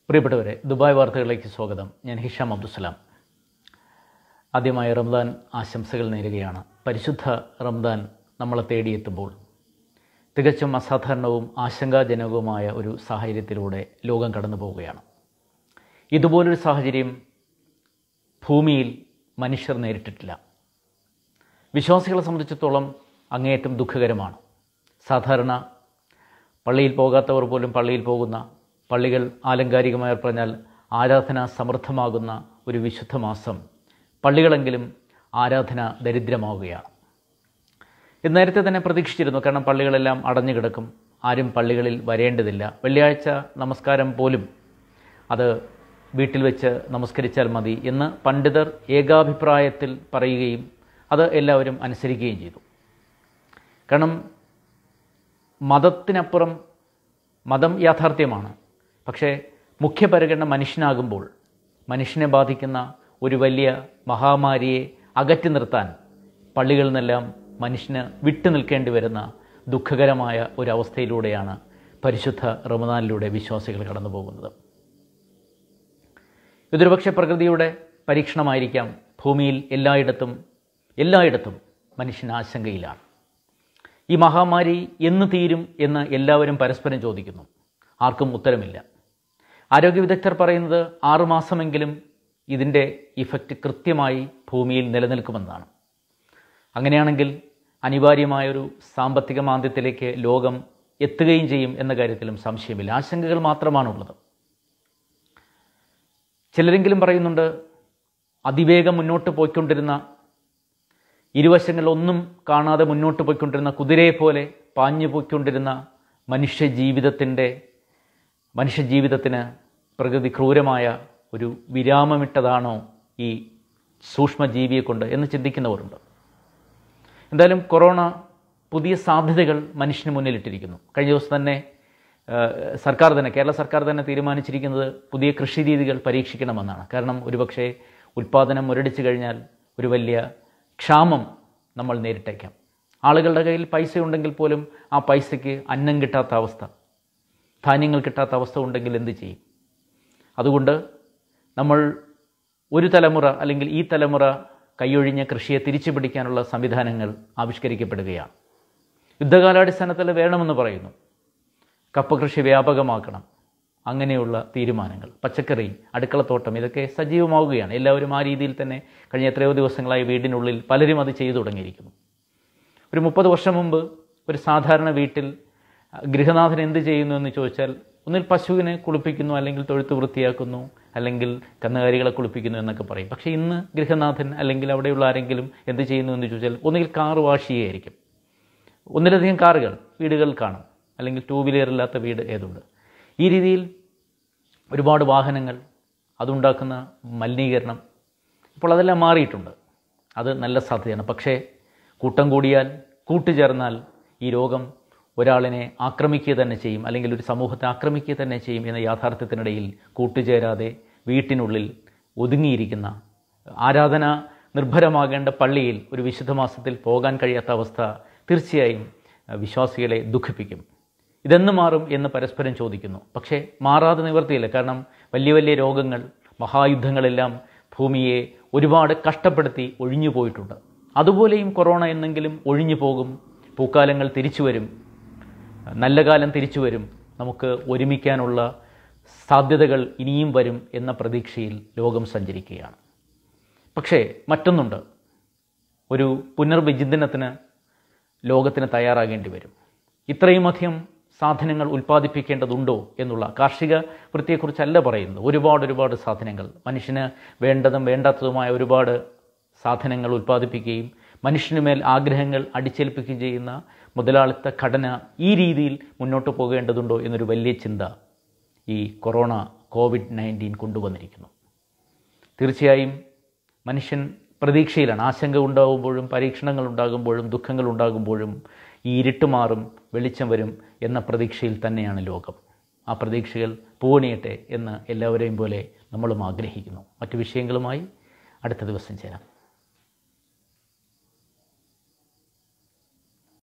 പ്രിയപ്പെട്ടവരെ ദുബായ് വാർത്തകളിലേക്ക് സ്വാഗതം ഞാൻ ഹിഷാം അബ്ദുസലാം ആദ്യമായി റംദാൻ ആശംസകൾ നേരുകയാണ് പരിശുദ്ധ റംദാൻ നമ്മളെ തേടിയെത്തുമ്പോൾ തികച്ചും അസാധാരണവും ആശങ്കാജനകവുമായ ഒരു സാഹചര്യത്തിലൂടെ ലോകം കടന്നു പോവുകയാണ് ഇതുപോലൊരു സാഹചര്യം ഭൂമിയിൽ മനുഷ്യർ നേരിട്ടിട്ടില്ല വിശ്വാസികളെ സംബന്ധിച്ചിടത്തോളം അങ്ങേയറ്റം ദുഃഖകരമാണ് സാധാരണ പള്ളിയിൽ പോകാത്തവർ പോലും പള്ളിയിൽ പോകുന്ന പള്ളികൾ ആലങ്കാരികമായി പറഞ്ഞാൽ ആരാധന സമൃദ്ധമാകുന്ന ഒരു വിശുദ്ധ മാസം പള്ളികളെങ്കിലും ആരാധന ദരിദ്രമാവുകയാണ് ഇത് നേരത്തെ തന്നെ പ്രതീക്ഷിച്ചിരുന്നു കാരണം പള്ളികളെല്ലാം അടഞ്ഞു കിടക്കും ആരും പള്ളികളിൽ വരേണ്ടതില്ല വെള്ളിയാഴ്ച നമസ്കാരം പോലും അത് വീട്ടിൽ വെച്ച് നമസ്കരിച്ചാൽ മതി എന്ന് പണ്ഡിതർ ഏകാഭിപ്രായത്തിൽ പറയുകയും അത് എല്ലാവരും അനുസരിക്കുകയും ചെയ്തു കാരണം മതത്തിനപ്പുറം മതം യാഥാർത്ഥ്യമാണ് പക്ഷേ മുഖ്യ പരിഗണന മനുഷ്യനാകുമ്പോൾ മനുഷ്യനെ ബാധിക്കുന്ന ഒരു വലിയ മഹാമാരിയെ അകറ്റി നിർത്താൻ പള്ളികളിൽ നിന്നെല്ലാം മനുഷ്യന് വിട്ടു നിൽക്കേണ്ടി വരുന്ന ദുഃഖകരമായ ഒരവസ്ഥയിലൂടെയാണ് പരിശുദ്ധ റമദാനിലൂടെ വിശ്വാസികൾ കടന്നു പോകുന്നത് ഇതൊരു പക്ഷേ പ്രകൃതിയുടെ പരീക്ഷണമായിരിക്കാം ഭൂമിയിൽ എല്ലായിടത്തും എല്ലായിടത്തും മനുഷ്യൻ ആശങ്കയിലാണ് ഈ മഹാമാരി എന്ന് തീരും എന്ന് എല്ലാവരും പരസ്പരം ചോദിക്കുന്നു ആർക്കും ഉത്തരമില്ല ആരോഗ്യ വിദഗ്ധർ പറയുന്നത് ആറുമാസമെങ്കിലും ഇതിൻ്റെ ഇഫക്റ്റ് കൃത്യമായി ഭൂമിയിൽ നിലനിൽക്കുമെന്നാണ് അങ്ങനെയാണെങ്കിൽ അനിവാര്യമായൊരു സാമ്പത്തിക മാന്ദ്യത്തിലേക്ക് ലോകം എത്തുകയും ചെയ്യും എന്ന കാര്യത്തിലും സംശയമില്ല ആശങ്കകൾ മാത്രമാണുള്ളത് ചിലരെങ്കിലും പറയുന്നുണ്ട് അതിവേഗം മുന്നോട്ട് പോയിക്കൊണ്ടിരുന്ന ഇരുവശങ്ങളിലൊന്നും കാണാതെ മുന്നോട്ട് പോയിക്കൊണ്ടിരുന്ന കുതിരയെ പോലെ പാഞ്ഞു പോയിക്കൊണ്ടിരുന്ന മനുഷ്യ ജീവിതത്തിൻ്റെ മനുഷ്യ ജീവിതത്തിന് പ്രകൃതി ക്രൂരമായ ഒരു വിരാമമിട്ടതാണോ ഈ സൂക്ഷ്മജീവിയെ കൊണ്ട് എന്ന് ചിന്തിക്കുന്നവരുണ്ട് എന്തായാലും കൊറോണ പുതിയ സാധ്യതകൾ മനുഷ്യന് മുന്നിലിട്ടിരിക്കുന്നു കഴിഞ്ഞ ദിവസം തന്നെ സർക്കാർ തന്നെ കേരള സർക്കാർ തന്നെ തീരുമാനിച്ചിരിക്കുന്നത് പുതിയ കൃഷി രീതികൾ പരീക്ഷിക്കണമെന്നാണ് കാരണം ഒരുപക്ഷെ ഉൽപ്പാദനം മുരടിച്ചു കഴിഞ്ഞാൽ ഒരു വലിയ ക്ഷാമം നമ്മൾ നേരിട്ടേക്കാം ആളുകളുടെ കയ്യിൽ പൈസ ഉണ്ടെങ്കിൽ പോലും ആ പൈസയ്ക്ക് അന്നം കിട്ടാത്ത അവസ്ഥ ധാന്യങ്ങൾ കിട്ടാത്ത അവസ്ഥ ഉണ്ടെങ്കിൽ എന്ത് ചെയ്യും അതുകൊണ്ട് നമ്മൾ ഒരു തലമുറ അല്ലെങ്കിൽ ഈ തലമുറ കൈയൊഴിഞ്ഞ കൃഷിയെ തിരിച്ചു പിടിക്കാനുള്ള സംവിധാനങ്ങൾ ആവിഷ്കരിക്കപ്പെടുകയാണ് യുദ്ധകാലാടിസ്ഥാനത്തിൽ വേണമെന്ന് പറയുന്നു കപ്പ കൃഷി വ്യാപകമാക്കണം അങ്ങനെയുള്ള തീരുമാനങ്ങൾ പച്ചക്കറി അടുക്കളത്തോട്ടം ഇതൊക്കെ സജീവമാവുകയാണ് എല്ലാവരും ആ രീതിയിൽ തന്നെ കഴിഞ്ഞ എത്രയോ ദിവസങ്ങളായി വീടിനുള്ളിൽ പലരും അത് ചെയ്തു തുടങ്ങിയിരിക്കുന്നു ഒരു മുപ്പത് വർഷം മുമ്പ് ഒരു സാധാരണ വീട്ടിൽ ഗൃഹനാഥൻ എന്ത് ചെയ്യുന്നു എന്ന് ചോദിച്ചാൽ ഒന്നിൽ പശുവിനെ കുളിപ്പിക്കുന്നു അല്ലെങ്കിൽ തൊഴുത്ത് വൃത്തിയാക്കുന്നു അല്ലെങ്കിൽ കന്നുകാലികളെ കുളിപ്പിക്കുന്നു എന്നൊക്കെ പറയും പക്ഷേ ഇന്ന് ഗൃഹനാഥൻ അല്ലെങ്കിൽ അവിടെയുള്ള ആരെങ്കിലും എന്ത് ചെയ്യുന്നു എന്ന് ചോദിച്ചാൽ ഒന്നുകിൽ കാർ വാഷ് ചെയ്യുകയായിരിക്കും ഒന്നിലധികം കാറുകൾ വീടുകളിൽ കാണും അല്ലെങ്കിൽ ടൂ വീലറില്ലാത്ത വീട് ഏതുണ്ട് ഈ രീതിയിൽ ഒരുപാട് വാഹനങ്ങൾ അതുണ്ടാക്കുന്ന മലിനീകരണം ഇപ്പോൾ അതെല്ലാം മാറിയിട്ടുണ്ട് അത് നല്ല സാധ്യതയാണ് പക്ഷേ കൂട്ടം കൂടിയാൽ കൂട്ടുചേർന്നാൽ ഈ രോഗം ഒരാളിനെ ആക്രമിക്കുക തന്നെ ചെയ്യും അല്ലെങ്കിൽ ഒരു സമൂഹത്തെ ആക്രമിക്കുക തന്നെ ചെയ്യും എന്ന യാഥാർത്ഥ്യത്തിനിടയിൽ കൂട്ടുചേരാതെ വീട്ടിനുള്ളിൽ ഒതുങ്ങിയിരിക്കുന്ന ആരാധന നിർഭരമാകേണ്ട പള്ളിയിൽ ഒരു വിശുദ്ധ മാസത്തിൽ പോകാൻ കഴിയാത്ത അവസ്ഥ തീർച്ചയായും വിശ്വാസികളെ ദുഃഖിപ്പിക്കും ഇതെന്ന് മാറും എന്ന് പരസ്പരം ചോദിക്കുന്നു പക്ഷേ മാറാതെ നിവർത്തിയില്ല കാരണം വലിയ വലിയ രോഗങ്ങൾ മഹായുദ്ധങ്ങളെല്ലാം ഭൂമിയെ ഒരുപാട് കഷ്ടപ്പെടുത്തി ഒഴിഞ്ഞു പോയിട്ടുണ്ട് അതുപോലെയും കൊറോണ എന്നെങ്കിലും ഒഴിഞ്ഞു പോകും പൂക്കാലങ്ങൾ തിരിച്ചു വരും നല്ല കാലം തിരിച്ചു വരും നമുക്ക് ഒരുമിക്കാനുള്ള സാധ്യതകൾ ഇനിയും വരും എന്ന പ്രതീക്ഷയിൽ ലോകം സഞ്ചരിക്കുകയാണ് പക്ഷേ മറ്റൊന്നുണ്ട് ഒരു പുനർവിചിന്തനത്തിന് ലോകത്തിന് തയ്യാറാകേണ്ടി വരും ഇത്രയും അധികം സാധനങ്ങൾ ഉൽപ്പാദിപ്പിക്കേണ്ടതുണ്ടോ എന്നുള്ള കാർഷിക വൃത്തിയെക്കുറിച്ചല്ല പറയുന്നത് ഒരുപാട് ഒരുപാട് സാധനങ്ങൾ മനുഷ്യന് വേണ്ടതും വേണ്ടാത്തതുമായ ഒരുപാട് സാധനങ്ങൾ ഉൽപ്പാദിപ്പിക്കുകയും മനുഷ്യനുമേൽ ആഗ്രഹങ്ങൾ അടിച്ചേൽപ്പിക്കുകയും ചെയ്യുന്ന മുതലാളിത്ത ഘടന ഈ രീതിയിൽ മുന്നോട്ട് പോകേണ്ടതുണ്ടോ എന്നൊരു വലിയ ചിന്ത ഈ കൊറോണ കോവിഡ് നയൻറ്റീൻ കൊണ്ടുവന്നിരിക്കുന്നു തീർച്ചയായും മനുഷ്യൻ പ്രതീക്ഷയിലാണ് ആശങ്ക ഉണ്ടാകുമ്പോഴും പരീക്ഷണങ്ങൾ ഉണ്ടാകുമ്പോഴും ദുഃഖങ്ങൾ ഉണ്ടാകുമ്പോഴും ഈ ഇരുട്ട് മാറും വെളിച്ചം വരും എന്ന പ്രതീക്ഷയിൽ തന്നെയാണ് ലോകം ആ പ്രതീക്ഷകൾ പൂവണിയട്ടെ എന്ന് എല്ലാവരെയും പോലെ നമ്മളും ആഗ്രഹിക്കുന്നു മറ്റു വിഷയങ്ങളുമായി അടുത്ത ദിവസം ചേരാം